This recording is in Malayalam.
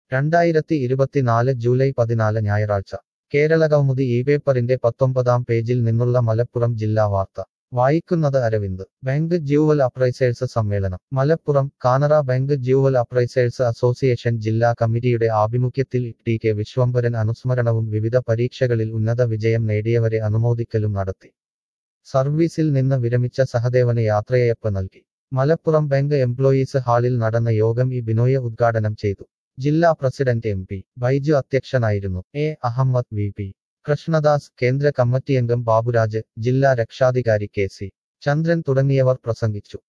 രണ്ടായിരത്തി ഇരുപത്തിനാല് ജൂലൈ പതിനാല് ഞായറാഴ്ച കേരള കൗമുദി ഈ പേപ്പറിന്റെ പത്തൊമ്പതാം പേജിൽ നിന്നുള്ള മലപ്പുറം ജില്ലാ വാർത്ത വായിക്കുന്നത് അരവിന്ദ് ബാങ്ക് ജ്യൂവൽ അപ്രൈസേഴ്സ് സമ്മേളനം Malappuram Canara bank jewel appraisers association ജില്ലാ കമ്മിറ്റിയുടെ ആഭിമുഖ്യത്തിൽ ടി കെ വിശ്വംഭരൻ അനുസ്മരണവും വിവിധ പരീക്ഷകളിൽ ഉന്നത വിജയം നേടിയവരെ അനുമോദിക്കലും നടത്തി സർവീസിൽ നിന്ന് വിരമിച്ച സഹദേവന് യാത്രയയപ്പ് നൽകി മലപ്പുറം ബാങ്ക് എംപ്ലോയീസ് ഹാളിൽ നടന്ന യോഗം ഇ ബിനോയ് ഉദ്ഘാടനം ചെയ്തു ജില്ലാ പ്രസിഡന്റ് എം പി ബൈജു അധ്യക്ഷനായിരുന്നു A Ahmed V P Krishnadas കേന്ദ്ര കമ്മിറ്റിയംഗം ബാബുരാജ് ജില്ലാ രക്ഷാധികാരി കെ സി ചന്ദ്രൻ തുടങ്ങിയവർ പ്രസംഗിച്ചു